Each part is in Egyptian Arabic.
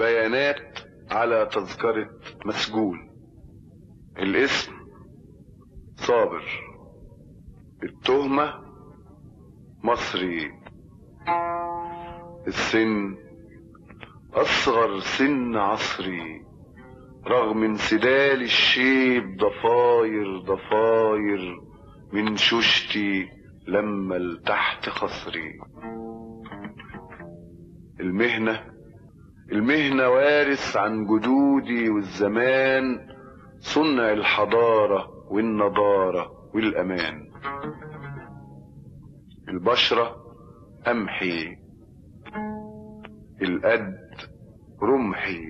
بيانات على تذكرة مسجون الاسم صابر التهمة مصري السن أصغر سن عصري رغم انسدال الشيب ضفاير ضفاير من شوشتي لما لتحت خصري المهنة المهنة وارث عن جدودي والزمان صنع الحضارة والنضارة والأمان البشرة أمحي القد رمحي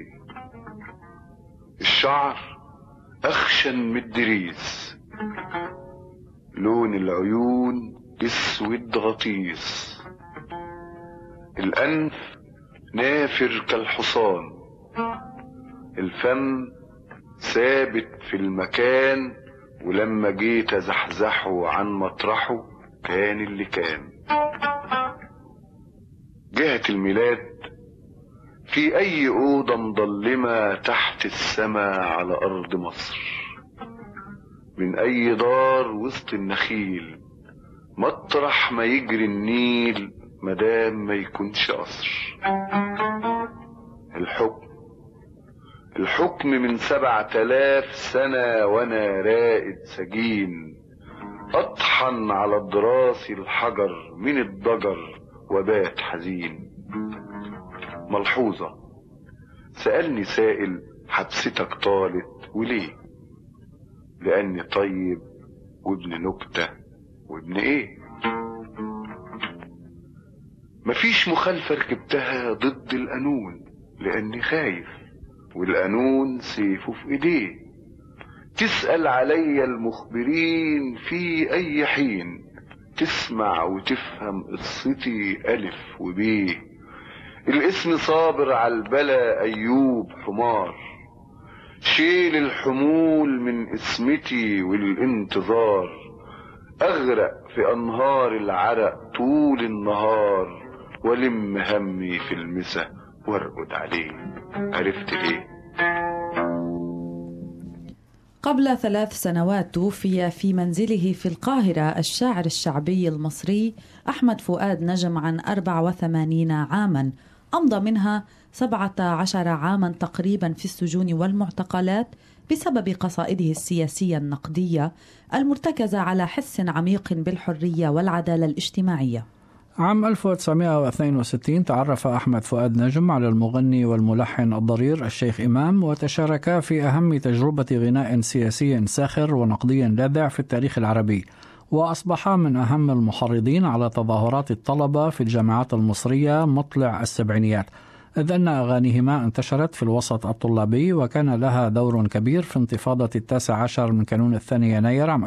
الشعر أخشن من الدريس لون العيون اسود غطيس الأنف نافر كالحصان الفم ثابت في المكان ولما جيت ازحزحه عن مطرحه كان اللي كان جهة الميلاد في اي اوضة مضلمة تحت السماء على ارض مصر من اي دار وسط النخيل مطرح ما يجري النيل مدام ما يكونش قصر الحكم الحكم من سبع تلاف سنة وانا رائد سجين اطحن على الدراسي الحجر من الضجر وبات حزين ملحوظة سألني سائل حبستك طالت وليه لأني طيب وابن نكتة وابن ايه مفيش مخالفة ركبتها ضد القانون لأني خايف والقانون سيفه في ايديه تسأل علي المخبرين في أي حين تسمع وتفهم قصتي ألف وبيه الاسم صابر على البلا أيوب حمار شيل الحمول من اسمتي والانتظار أغرق في أنهار العرق طول النهار ولم همي في المسا وارقد عليه عرفت ليه قبل ثلاث سنوات توفي في منزله في القاهرة الشاعر الشعبي المصري أحمد فؤاد نجم عن 84 عاما أمضى منها 17 عاما تقريبا في السجون والمعتقلات بسبب قصائده السياسية النقدية المرتكزة على حس عميق بالحرية والعدالة الاجتماعية عام 1962 تعرف أحمد فؤاد نجم على المغني والملحن الضرير الشيخ إمام وتشاركا في أهم تجربة غناء سياسي ساخر ونقدي لاذع في التاريخ العربي وأصبحا من أهم المحرضين على تظاهرات الطلبة في الجامعات المصرية مطلع السبعينيات إذ أن أغانيهما انتشرت في الوسط الطلابي وكان لها دور كبير في انتفاضة التاسع عشر من كانون الثاني يناير عام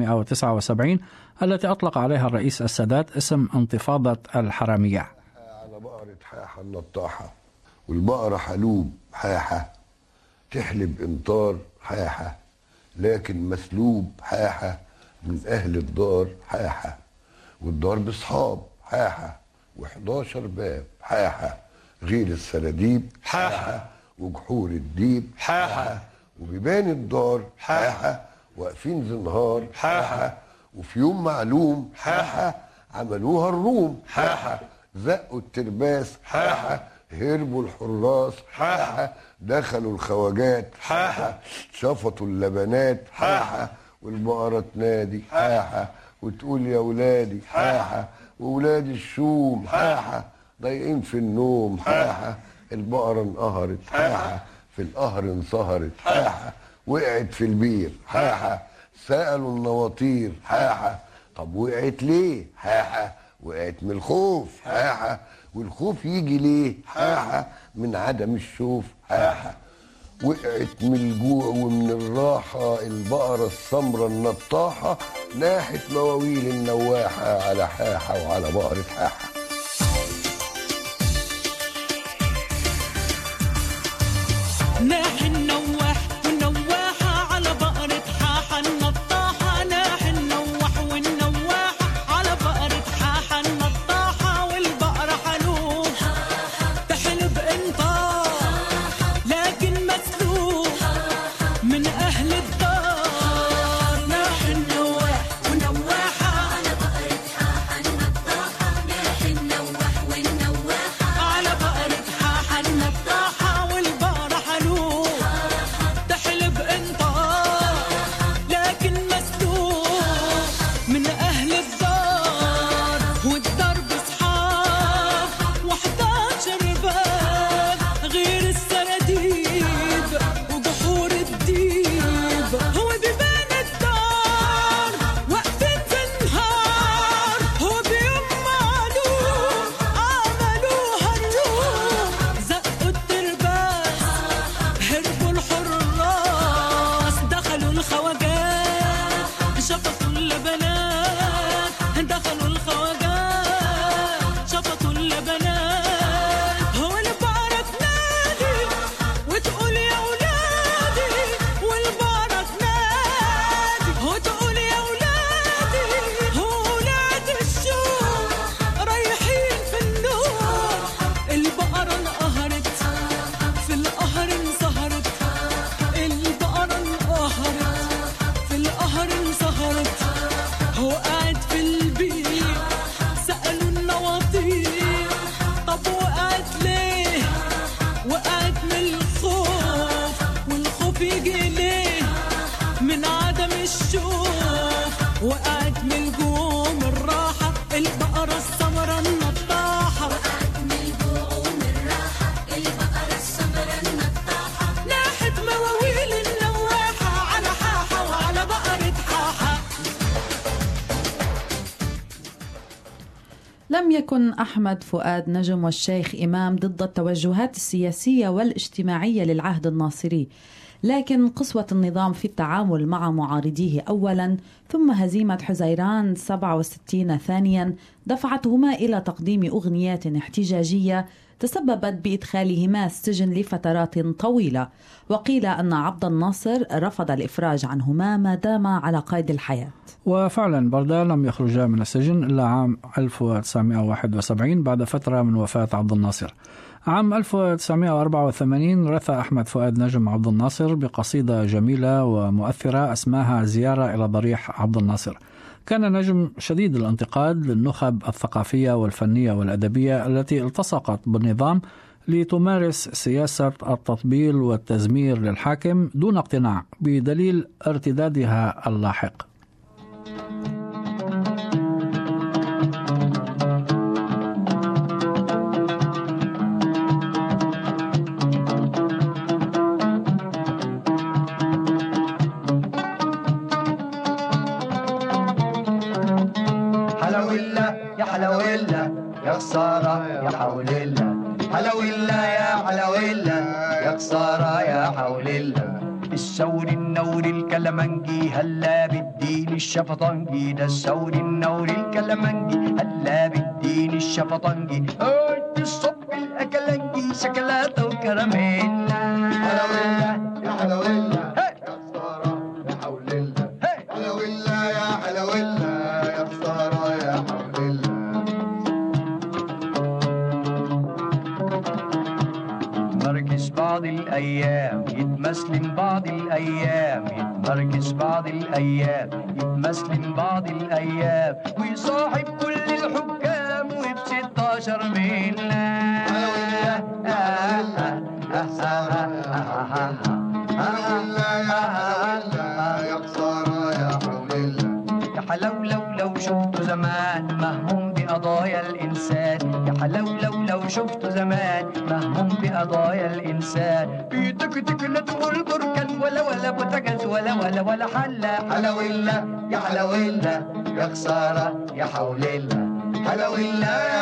1979 التي أطلق عليها الرئيس السادات اسم انتفاضة الحرامية على بقرة حاحة النطاحة والبقرة حلوب حاحة تحلب إمطار حاحة لكن مسلوب حاحة من أهل الدار حاحة والدار بصحاب حاحة و11 باب حاحة غير السراديب حاحة وجحور الديب حاحة وبيبان الدار حاحة. حاحة واقفين زنهار حاحة. وفي يوم معلوم حاحة عملوها الروم حاحة. زقوا الترباس حاحة. هربوا الحراس حاحة. دخلوا الخواجات حاحة. شفطوا اللبنات حاحة. والبقرة تنادي حاحة وتقول يا ولادي حاحة وولاد الشوم حاحة ضايقين في النوم حاحة البقرة انقهرت حاحة في القهر انصهرت حاحة وقعت في البير حاحة سألوا النواطير حاحة طب وقعت ليه حاحة وقعت من الخوف حاحة والخوف يجي ليه حاحة من عدم الشوف حاحة وقعت من الجوع ومن الراحة البقرة السمرة النطاحة ناحت مواويل النواحة على حاحة وعلى بقرة حاحة ناح النواح والنواحة على بقرة حاحة النطاحة ناح النواح والنواحة على بقرة حاحة النطاحة والبقرة حلوب تحلب انطار رفيقي ليه من عدم الشوف وقعت من الجوم الراحة البقرة السمرة النطاحة ناحت مواويل النواحة على حاحة وعلى بقرة حاحة لم يكن أحمد فؤاد نجم والشيخ إمام ضد التوجهات السياسية والاجتماعية للعهد الناصري لكن قسوة النظام في التعامل مع معارضيه أولا ثم هزيمة حزيران 67 ثانيا دفعتهما إلى تقديم أغنيات احتجاجية تسببت بإدخالهما السجن لفترات طويلة وقيل أن عبد الناصر رفض الإفراج عنهما ما دام على قيد الحياة وفعلا بردا لم يخرجا من السجن إلا عام 1971 بعد فترة من وفاة عبد الناصر عام 1984 رثى أحمد فؤاد نجم عبد الناصر بقصيدة جميلة ومؤثرة اسمها زيارة إلى ضريح عبد الناصر كان نجم شديد الانتقاد للنخب الثقافية والفنية والأدبية التي التصقت بالنظام لتمارس سياسة التطبيل والتزمير للحاكم دون اقتناع بدليل ارتدادها اللاحق حلويلا يا حلويلا يا خسارة يا حول الله حلويلا يا حلويلا يا خسارة يا حول الله الثور النور الكلمنجي هلا بالدين الشفطنجي ده الثور النور الكلمنجي هلا بالدين الشفطنجي قلت الصب الاكلنجي شكلاته وكراميلا حلويلا يا حلويلا يا خسارة يا حول الله حلويلا يا حلويلا يا خسارة يا حول الله يتمركز بعض الأيام يتمسلم بعض الأيام يتمركز بعض الأيام يتمسلم بعض الأيام ويصاحب كل الحكام وب 16 ميلا يا حلو لو لو شفته زمان مهموم بقضايا الإنسان يا حلو لو لو شفته زمان مهموم بقضايا الإنسان بيدك تك لا تقول بركان ولا ولا بوتجاز ولا ولا ولا حلا حلويلا يا حلويلا يا خسارة يا حول الله حلويلا يا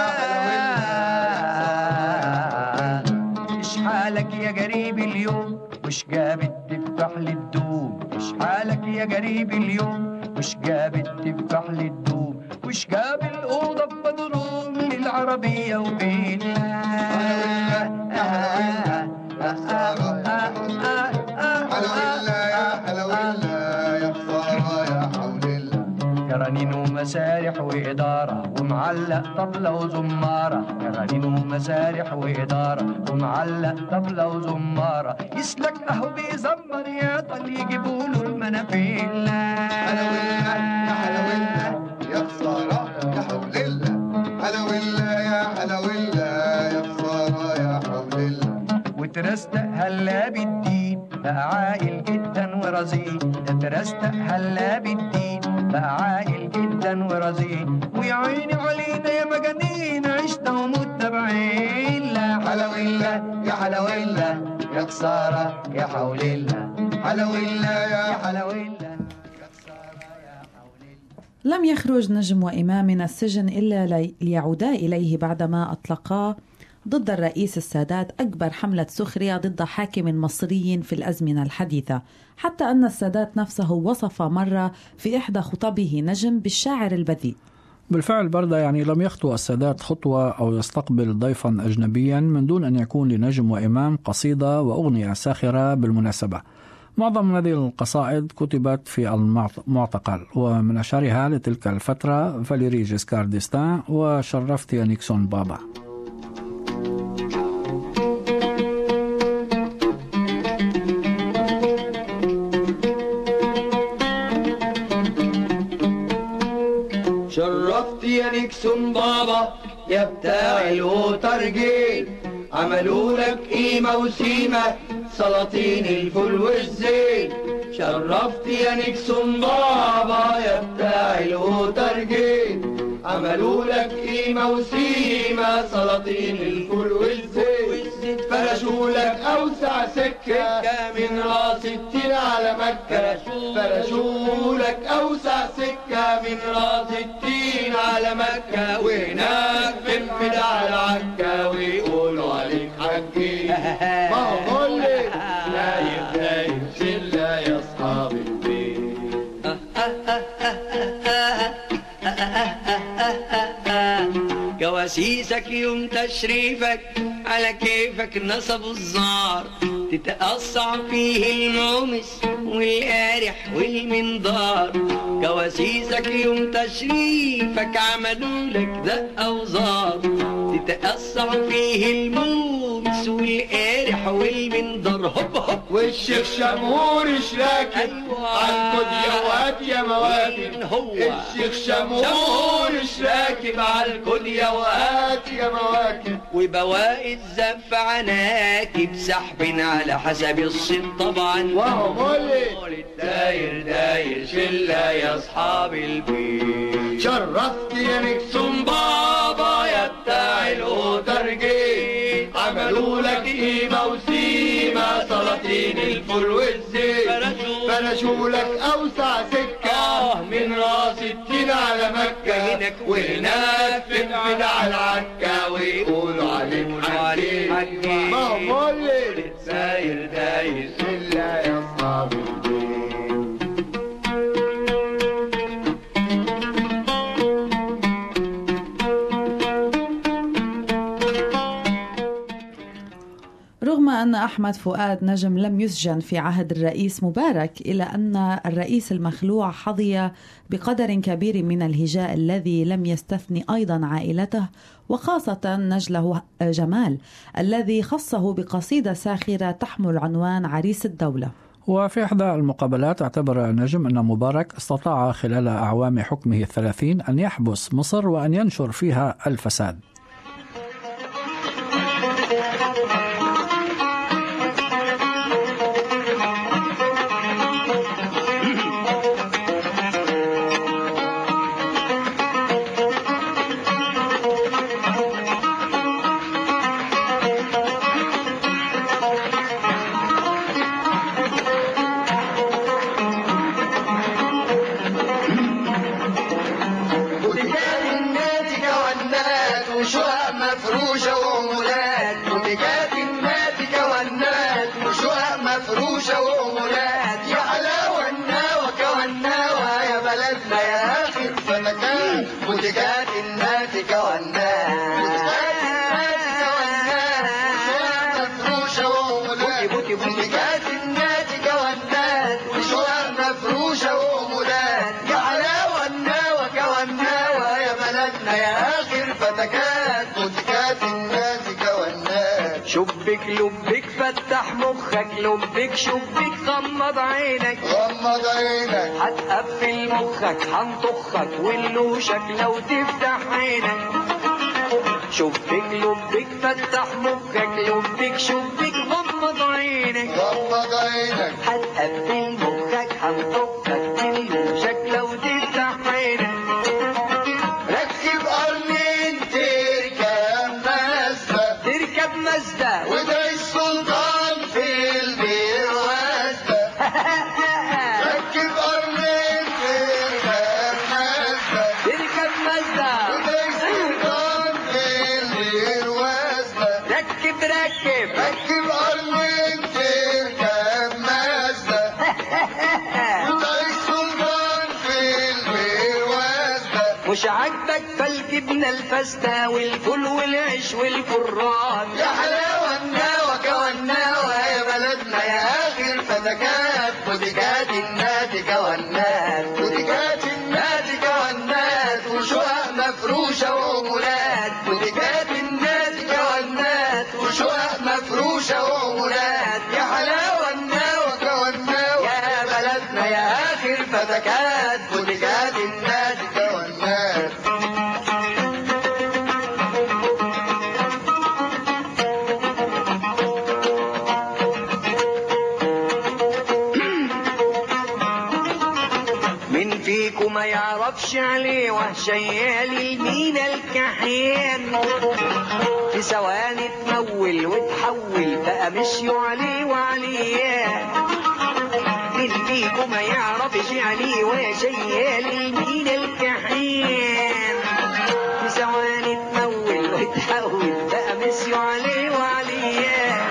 حلويلا ايش حالك يا قريب اليوم وش جابت تفتح لي الدوم ايش حالك يا قريب اليوم وش جابت تفتح لي الدوم وش جاب الأوضة ببدروم للعربية وبين كرانين ومسارح وإدارة ومعلق طبلة وزمارة كرانين ومسارح وإدارة ومعلق طبلة وزمارة يسلك أهو بيزمر يا طل يجيبوا له المنافيل حلويلا يا حلويلا يا خسارة يا حول الله حلويلا يا حلويلا يا خسارة يا حول الله وترستق هلا بالدين بقى عاقل جدا ورزين ترستق هلا بالدين بقى عاقل جدا ورزين ويا عيني علينا يا مجانين عشنا ومتبعين لا حلويلا يا حلويلا يا خسارة يا حول الله حلويلا يا حلويلا يا خسارة يا حول الله لم يخرج نجم وإمام من السجن إلا لي- ليعودا إليه بعدما أطلقا ضد الرئيس السادات أكبر حملة سخرية ضد حاكم مصري في الأزمنة الحديثة حتى أن السادات نفسه وصف مرة في إحدى خطبه نجم بالشاعر البذيء بالفعل بردا يعني لم يخطو السادات خطوة أو يستقبل ضيفا أجنبيا من دون أن يكون لنجم وإمام قصيدة وأغنية ساخرة بالمناسبة معظم هذه القصائد كتبت في المعتقل ومن أشهرها لتلك الفترة فاليري جيسكار ديستان وشرفت يا نيكسون بابا شرفت يا نيكسون بابا يا بتاع الوترجيل عملوا لك قيمة وسيمة سلاطين الفول والزيت شرفت يا نيكسون بابا يا بتاع الوترجيت عملوا لك قيمة وسيمة سلاطين الفول والزيت فرشوا لك أوسع سكة من راس التين على مكة فرشوا لك أوسع سكة من راس التين على مكة وهناك بنفد على عكا ويقولوا عليك حكي ما هو قول لي نايم نايم شلة يا أصحاب البيت جواسيسك يوم تشريفك على كيفك نصبوا الزار تتقصع فيه المومس والقارح والمنظار جواسيسك يوم تشريفك عملوا لك دقة وزار تتقصع فيه المومس والقارح والمنظار هوب هوب والشيخ شمهور شراكب أيوة. عنكد يوات يا مواكب مين هو؟ الشيخ شمهور شراكب عالكد يوات يا مواكب وبواقي الزف عناكب سحب على حسب الصيت طبعا وهو مولد داير داير شلة يا أصحاب البيت شرفت يا نكسون بابا يا بتاع الأوترجيت عملوا لك قيمة وسيمة سلاطين الفول والزيت فرشوا- فرشوا لك أوسع سكة آه. من راس التين على مكة هناك وهناك تنفد على العكا ويقولوا عليك عليك حكي حكي. ما هو مولد ساير داير شلة يا أصحاب البيت رغم أن أحمد فؤاد نجم لم يسجن في عهد الرئيس مبارك إلا أن الرئيس المخلوع حظي بقدر كبير من الهجاء الذي لم يستثني أيضا عائلته وخاصة نجله جمال الذي خصه بقصيدة ساخرة تحمل عنوان عريس الدولة وفي إحدى المقابلات اعتبر نجم أن مبارك استطاع خلال أعوام حكمه الثلاثين أن يحبس مصر وأن ينشر فيها الفساد وتجاه الناتجة والنات وشقق مفروشة وأمولات وتجاه الناتجة والنات وشقق مفروشة وأمولات يا حلاوة الناوة كوالناوة يا بلدنا يا آخر فلكات وتجاه الناتجة والنات وتجاه الناتجة والنات وشقق مفروشة وأمولات وتجاه الناتجة والنات وشقق مفروشة وأمولات يا حلاوة الناوة كوالناوة يا بلدنا يا آخر فتكات وتكات الناتجة والنات شبك لبك فتح مخك لبك شبك غمض عينك غمض عينك هتقفل مخك هنطخك ونلوشك لو تفتح عينك شبك لبك فتح مخك لبك شبك غمض عينك غمض عينك هتقفل مخك هنطخك ونلوشك لو تفتح عينك ركب قرنين تركب مسبة تركب مزدة وده السلطان في البير واسدة ركب قرنين تركب مسبة تركب مزدة وده السلطان في البير واسدة ركب ركب ركب قرنين تركب مسبة وده السلطان في البير واسدة مش عاجبك فالجبنة الفاسدة والفول والعيش والفران يا حلاوة الناوة كوالناوة يا بلدنا يا آخر فتكات فتكات الناتجة والنات فتكات الناتجة والنات وشقق مفروشة وعمولات فتكات الناتجة والنات وشقق مفروشة وعمولات يا حلاوة الناوة كوالناوة يا بلدنا يا آخر فتكات فتكات الناتجة والنات فيكم ما يعرفش عليه وشيال المينا الكحيان في ثواني تمول وتحول بقى مشيوا عليه وعليان مين فيكم ما يعرفش عليه وشيال المينا الكحيان في ثواني تمول وتحول بقى مشيوا عليه وعليان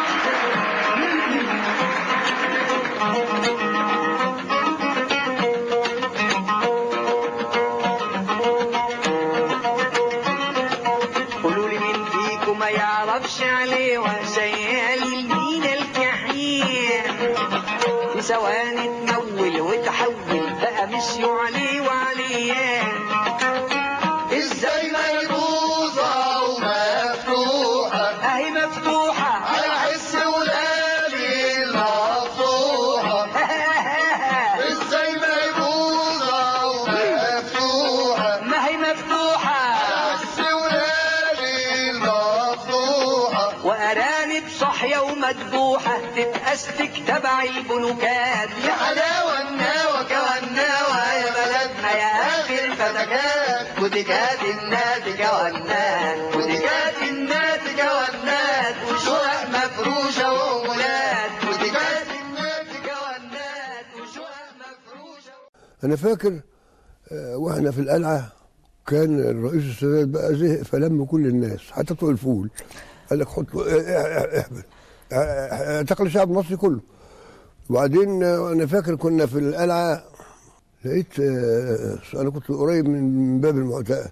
قولوا لي مين فيكم ما يعرفش عليه وشيال المينا الكحيان في ثواني تمول وتحول بقى مشيوا عليه وعليان ازاي ميروزة ومفتوحة اهي مفتوحة على حس ولادي المفتوحة ازاي ميروزة ومفتوحة ما هي مفتوحة حس ولادي المفتوحة وأرانب صحية ومدبوحة تتأستك تبع البنوكات يا حلاوة الناوة كوالناوة يا بلدنا يا آخر فتكات وديكات الناتجة والنات وديكات الناتجة والنات وشقق مفروشة وأمولات وديكات الناتجة والنات وشقق مفروشة انا فاكر آه، واحنا في القلعه كان الرئيس السادات بقى زهق فلم كل الناس حتى بتوع الفول قال لك حط له- اه- اه- احبل اه- اه- اعتقل الشعب المصري كله وبعدين آه، انا فاكر كنا في القلعه لقيت آه، انا كنت قريب من باب المعتقل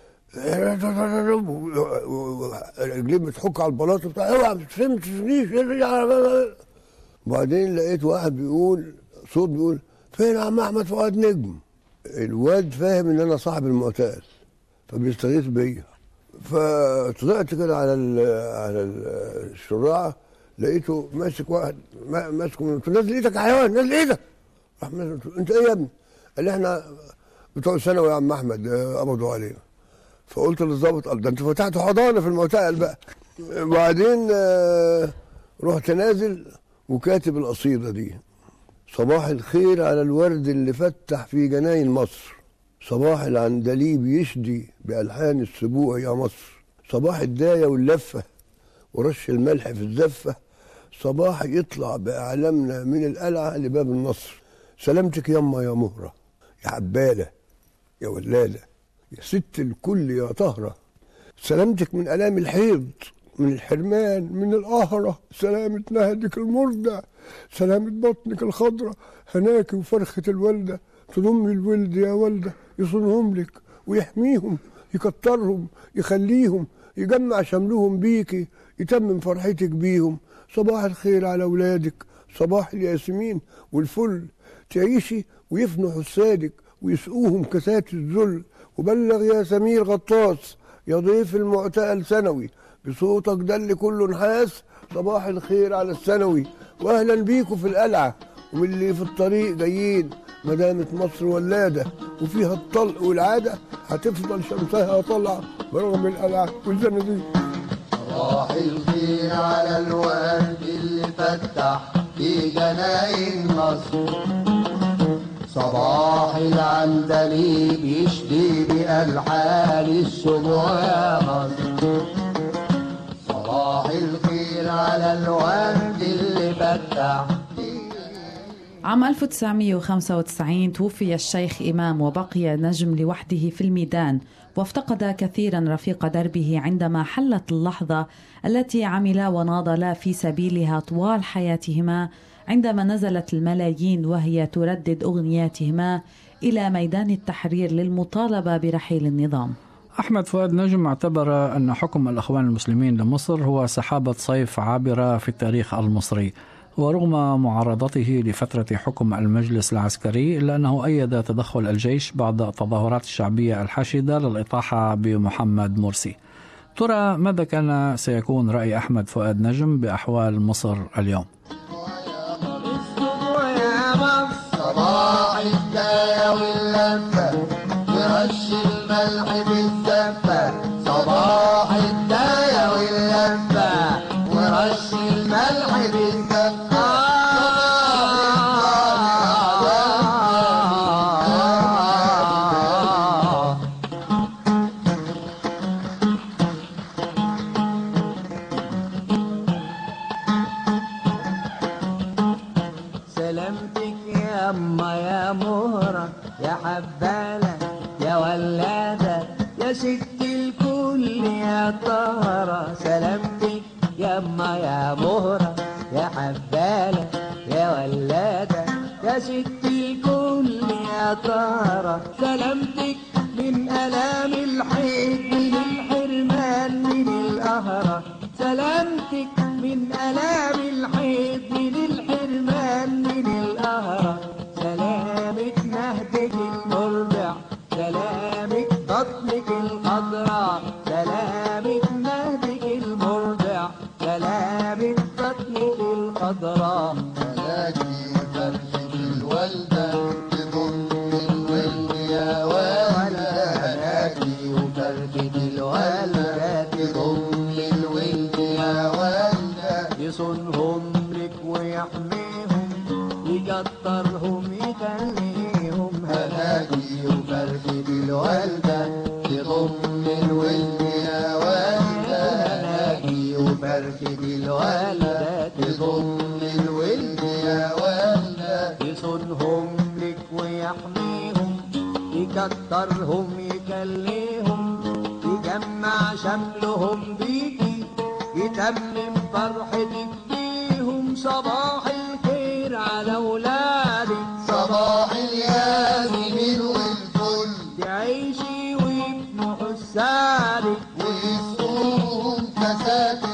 رجلين بتحك على البلاط بتاع اوعى ما تفهمش وبعدين لقيت واحد بيقول صوت بيقول فين يا عم احمد فؤاد نجم الواد فاهم ان انا صاحب المعتقل فبيستغيث بيا فطلعت كده على ال- على ال- الشراعه لقيته ماسك واحد ما- ماسكه من قلت له نزل ايدك يا حيوان نزل ايدك راح نزل قلت له انت ايه يا ابني؟ قال لي احنا بتوع ثانوي يا عم احمد آه، قبضوا علينا فقلت للظابط قال ده انتوا فتحتوا حضانه في المعتقل بقى وبعدين آه، رحت نازل وكاتب القصيده دي صباح الخير على الورد اللي فتح في جناين مصر صباح العندليب يشدي بألحان السبوع يا مصر صباح الداية واللفة ورش الملح في الزفة صباح يطلع بأعلامنا من القلعة لباب النصر سلامتك يما يا مهرة يا عبالة يا ولادة يا ست الكل يا طهرة سلامتك من آلام الحيض من الحرمان من القهرة سلامة نهدك المرضع سلامة بطنك الخضرة هناك وفرخة الوالدة تضم الولد يا والدة يصونهم لك ويحميهم يكترهم يخليهم يجمع شملهم بيكي يتمم فرحتك بيهم صباح الخير على أولادك صباح الياسمين والفل تعيشي ويفنوا حسادك ويسقوهم كاسات الذل وبلغ يا سمير غطاس يا ضيف المعتقل ثانوي بصوتك ده اللي كله نحاس صباح الخير على الثانوي واهلا بيكم في القلعه ومن اللي في الطريق جايين مدامة مصر ولادة وفيها الطلق والعادة هتفضل شمسها طالعة برغم القلعة والزنازين صباح الخير على الورد اللي فتح في جناين مصر صباح العندليب يشدي بألحان السبوع يا مصر صباح الخير على الورد اللي فتح عام 1995 توفي الشيخ إمام وبقي نجم لوحده في الميدان وافتقد كثيرا رفيق دربه عندما حلت اللحظة التي عملا وناضلا في سبيلها طوال حياتهما عندما نزلت الملايين وهي تردد أغنياتهما إلى ميدان التحرير للمطالبة برحيل النظام أحمد فؤاد نجم اعتبر أن حكم الأخوان المسلمين لمصر هو سحابة صيف عابرة في التاريخ المصري ورغم معارضته لفترة حكم المجلس العسكري إلا أنه أيد تدخل الجيش بعد التظاهرات الشعبية الحاشدة للإطاحة بمحمد مرسي ترى ماذا كان سيكون رأي أحمد فؤاد نجم بأحوال مصر اليوم يا مصر صباح الداية واللفة ورش الملح بالزفة صباح الداية واللفة ورش الملح بالزفة سلامتك يا اما يا مهرة يا حبالة يا ولادة يا ست الكل يا طهرة سلامتك يا اما يا مهرة يا حبالة يا ولادة يا ست الكل يا طهرة سلامتك من ألام الحيط من الحرمان من القهرة سلامتك من ألام الحيط من الحرمان من القهرة سلامك نهدك المرضع سلامك بطنك الخضراء سلامك نهدك المرضع سلامك بطنك الخضراء هلاكي فرحة الوالدة تضم الولد يا والدة هلاكي وفرقة الوالدة تضم الولد يا والدة يصونهم لك ويحميهم يكترهم يخليهم هلاكي وفرحة الوالدة تضم الولد يا والدة هلاكي وفرقة الوالدة تضم الولد يا والدة يصونهم لك ويحميهم يكترهم يكليهم يجمع شملهم بيكي يتمم فرحتك بيهم صباح الخير على ولادك صباح الياسمين والفل تعيشي ويبنوا حسادك ويسقوهم كاسات